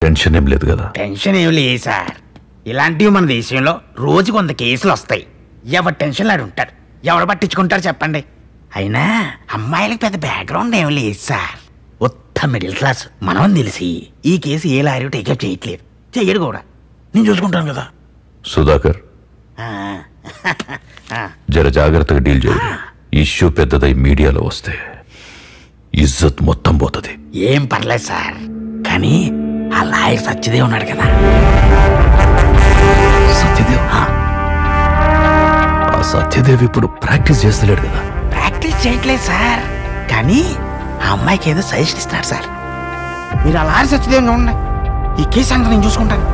tension ఏం లేదు కదా టెన్షన్ ఏం లేదు సార్ ఇలాంటివి మన దేశంలో రోజు కొంత కేసులు వస్తాయి ఎవరి టెన్షన్ ఆడు ఉంటారు ఎవరు పట్టించుకుంటారు చెప్పండి అయినా అమ్మాయిలకు పెద్ద బ్యాక్గ్రౌండ్ ఏం లేదు సార్ ఉత్త మిడిల్ క్లాస్ మనం తెలిసి ఈ కేసు ఏ లారీ టేకప్ చేయట్లేదు చెయ్యడు కూడా నేను చూసుకుంటాను కదా సుధాకర్ ఆ, ఆ, జర జాగ్రత్తగా డీల్ చేయండి ఇష్యూ పెద్దదై మీడియాలో వస్తే ఇజ్జత్ మొత్తం పోతుంది ఏం పర్లేదు సార్ కానీ ఆ లాయర్ సచ్చిదే ఉన్నాడు కదా సత్యదేవ్ ఆ సత్యదేవ్ ఇప్పుడు ప్రాక్టీస్ చేస్తలేడు కదా ప్రాక్టీస్ చేయట్లేదు సార్ కానీ ఆ అమ్మాయికి ఏదో సజెషన్ ఇస్తున్నాడు సార్ మీరు అలా సచ్చిదేవి ఉండండి ఈ కేసు సంగతి నేను చూసుకుంటాను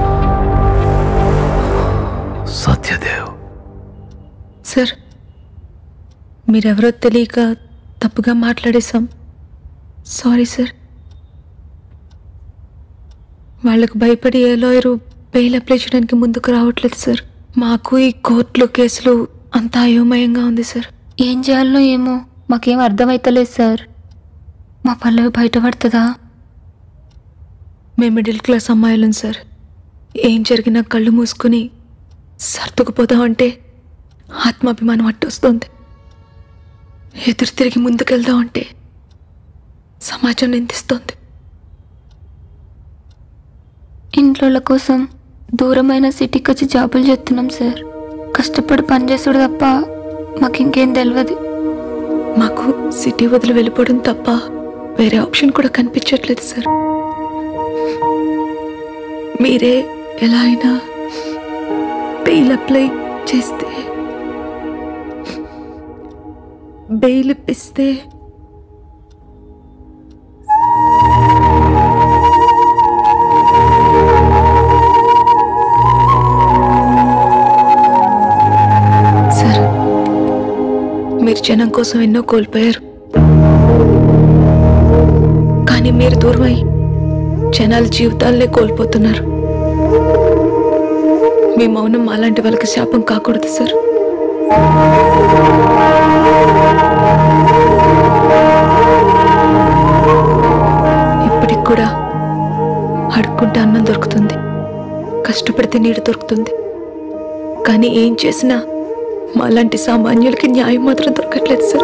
సత్యదేవ్ సార్ మీరెవరో తెలియక తప్పుగా మాట్లాడేశాం సారీ సార్ వాళ్ళకు భయపడి ఏ లాయరు బెయిల్ అప్లై చేయడానికి ముందుకు రావట్లేదు సార్ మాకు ఈ కోర్టులు కేసులు అంతా అయోమయంగా ఉంది సార్ ఏం చేయాలనో ఏమో మాకేం అర్థమైతలేదు సార్ మా పల్లవి బయటపడుతుందా మేము మిడిల్ క్లాస్ అమ్మాయిలం సార్ ఏం జరిగినా కళ్ళు మూసుకుని సర్దుకుపోదామంటే ఆత్మాభిమానం అట్టొస్తుంది ఎదురు తిరిగి ముందుకెళ్దామంటే సమాజం నిందిస్తోంది ఇంట్లో కోసం దూరమైన సిటీకి వచ్చి జాబులు చేస్తున్నాం సార్ కష్టపడి పనిచేసుడు తప్ప మాకు ఇంకేం తెలియదు మాకు సిటీ వదిలి వెళ్ళిపోవడం తప్ప వేరే ఆప్షన్ కూడా కనిపించట్లేదు సార్ మీరే ఎలా అయినా బెయిల్ అప్లై చేస్తే బెయిల్ ఇప్పిస్తే సార్ మీరు జనం కోసం ఎన్నో కోల్పోయారు కానీ మీరు దూరమై జనాల జీవితాలనే కోల్పోతున్నారు మీ మౌనం అలాంటి వాళ్ళకి శాపం కాకూడదు సార్ ఇప్పటికి కూడా అడుక్కుంటే అన్నం దొరుకుతుంది కష్టపడితే నీడ దొరుకుతుంది కానీ ఏం చేసినా మాలాంటి సామాన్యులకి న్యాయం మాత్రం దొరకట్లేదు సార్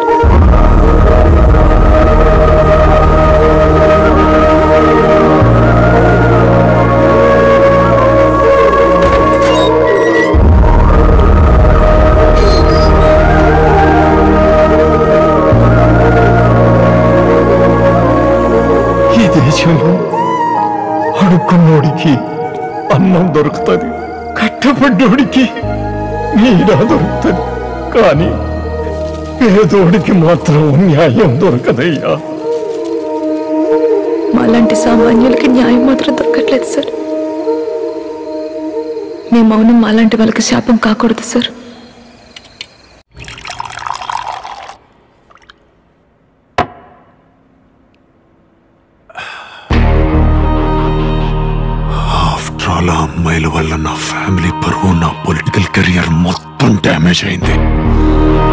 ఈ దేశంలో అడుక్కున్నోడికి అన్నం దొరుకుతుంది కట్టపడ్డోడికి నీడ దొరుకుతుంది కానీ పేదోడికి మాత్రం న్యాయం దొరకదయ్యా మాలాంటి సామాన్యులకి న్యాయం మాత్రం దొరకట్లేదు సార్ మీ మౌనం మాలాంటి వాళ్ళకి శాపం కాకూడదు సార్ ఆఫ్టర్ ఆల్ ఆ అమ్మాయిల వల్ల నా ఫ్యామిలీ పరువు నా పొలిటికల్ కెరియర్ మొత్తం డ్యామేజ్ అయింది